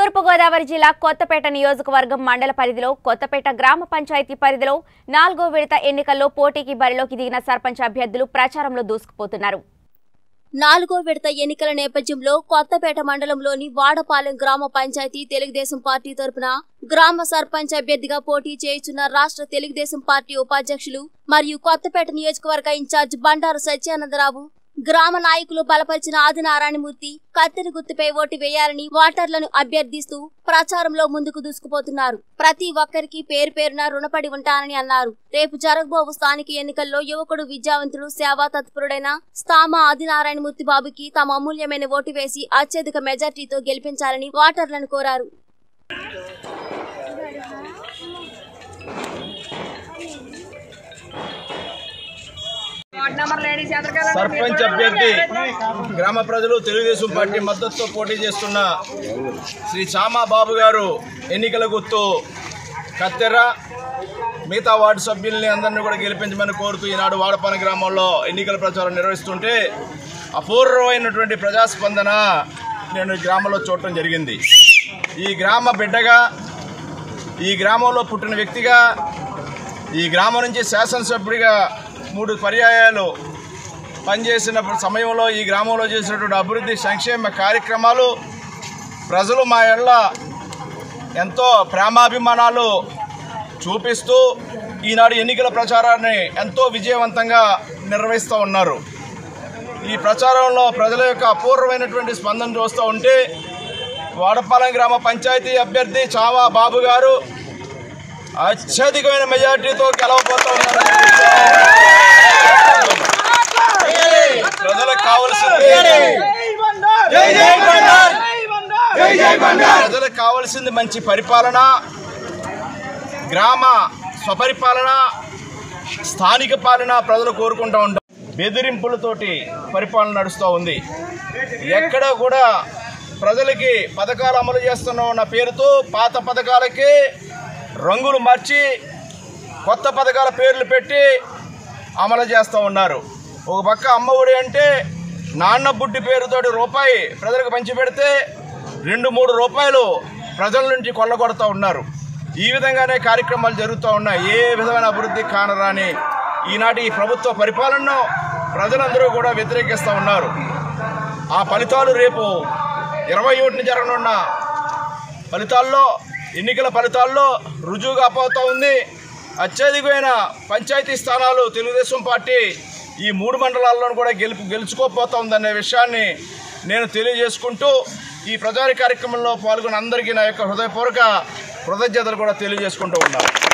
తూర్పుగోదావరి జిల్లా కొత్తపేట నియోజకవర్గం మండల పరిధిలో కొత్తపేట గ్రామ పంచాయతీ పరిధిలో నాలుగో విడత ఎన్నికల్లో పోటీకి బరిలోకి దిగిన సర్పంచ్ అభ్యర్థులు ప్రచారంలో దూసుకుపోతున్నారు నాలుగో విడత ఎన్నికల నేపథ్యంలో కొత్తపేట మండలంలోని వాడపాలెం గ్రామ పంచాయతీ తెలుగుదేశం పార్టీ తరపున గ్రామ సర్పంచ్ అభ్యర్థిగా పోటీ చేయుచున్న రాష్ట్ర తెలుగుదేశం పార్టీ ఉపాధ్యక్షులు మరియు కొత్తపేట నియోజకవర్గ ఇన్ఛార్జ్ బండారు సత్యానందరావు గ్రామ నాయకులు బలపరిచిన ఆదినారాయణమూర్తి కత్తెర గుర్తుపై ఓటు వేయాలని ఓటర్లను అభ్యర్థిస్తూ ప్రచారంలో ముందుకు దూసుకుపోతున్నారు ప్రతి ఒక్కరికి పేరు పేరున రుణపడి ఉంటానని అన్నారు రేపు జరగబోవు స్థానిక ఎన్నికల్లో యువకుడు విద్యావంతుడు సేవా తత్పరుడైన స్థామ ఆదినారాయణమూర్తి బాబుకి తమ అమూల్యమైన ఓటు వేసి అత్యధిక మెజార్టీతో గెలిపించాలని ఓటర్లను కోరారు సర్పంచ్ అభ్యర్థి గ్రామ ప్రజలు తెలుగుదేశం పార్టీ మద్దతుతో పోటీ చేస్తున్న శ్రీ చామా బాబు గారు ఎన్నికల గుర్తు కత్తెర మిగతా వార్డు సభ్యుల్ని అందరినీ కూడా గెలిపించమని కోరుతూ ఈనాడు వాడపాలెం గ్రామంలో ఎన్నికల ప్రచారం నిర్వహిస్తుంటే అపూర్వమైనటువంటి ప్రజాస్పందన నేను ఈ గ్రామంలో చూడటం జరిగింది ఈ గ్రామ బిడ్డగా ఈ గ్రామంలో పుట్టిన వ్యక్తిగా ఈ గ్రామం నుంచి శాసనసభ్యుడిగా మూడు పర్యాయాలు పనిచేసిన సమయంలో ఈ గ్రామంలో చేసినటువంటి అభివృద్ధి సంక్షేమ కార్యక్రమాలు ప్రజలు మా ఎళ్ళ ఎంతో ప్రేమాభిమానాలు చూపిస్తూ ఈనాడు ఎన్నికల ప్రచారాన్ని ఎంతో విజయవంతంగా నిర్వహిస్తూ ఉన్నారు ఈ ప్రచారంలో ప్రజల యొక్క అపూర్వమైనటువంటి స్పందన చూస్తూ ఉంటే వాడపాలెం గ్రామ పంచాయతీ అభ్యర్థి చావా బాబు గారు అత్యధికమైన మెజార్టీతో గెలవబోతూ ఉన్నారు ప్రజలకు కావలసింది ప్రజలకు కావలసింది మంచి పరిపాలన గ్రామ స్వపరిపాలన స్థానిక పాలన ప్రజలు కోరుకుంటూ ఉంటారు బెదిరింపులతోటి పరిపాలన నడుస్తూ ఉంది ఎక్కడ కూడా ప్రజలకి పథకాలు అమలు చేస్తున్నాం అన్న పేరుతో పాత పథకాలకి రంగులు మార్చి కొత్త పథకాల పేర్లు పెట్టి అమలు చేస్తూ ఉన్నారు ఒక పక్క అమ్మఒడి అంటే నాన్న బుడ్డి పేరుతోటి రూపాయి ప్రజలకు పంచిపెడితే రెండు మూడు రూపాయలు ప్రజల నుంచి కొల్లగొడుతూ ఉన్నారు ఈ విధంగానే కార్యక్రమాలు జరుగుతూ ఉన్నాయి ఏ విధమైన అభివృద్ధి కానరాని ఈనాటి ఈ ప్రభుత్వ పరిపాలనను ప్రజలందరూ కూడా వ్యతిరేకిస్తూ ఉన్నారు ఆ ఫలితాలు రేపు ఇరవై ఒకటిని జరగనున్న ఫలితాల్లో ఎన్నికల ఫలితాల్లో రుజువుగా పోతా ఉంది అత్యధికమైన పంచాయతీ స్థానాలు తెలుగుదేశం పార్టీ ఈ మూడు మండలాల్లోనూ కూడా గెలుపు గెలుచుకోపోతా ఉందనే విషయాన్ని నేను తెలియజేసుకుంటూ ఈ ప్రచార కార్యక్రమంలో పాల్గొన్న అందరికీ నా యొక్క హృదయపూర్వక కృతజ్ఞతలు కూడా తెలియజేసుకుంటూ ఉన్నాను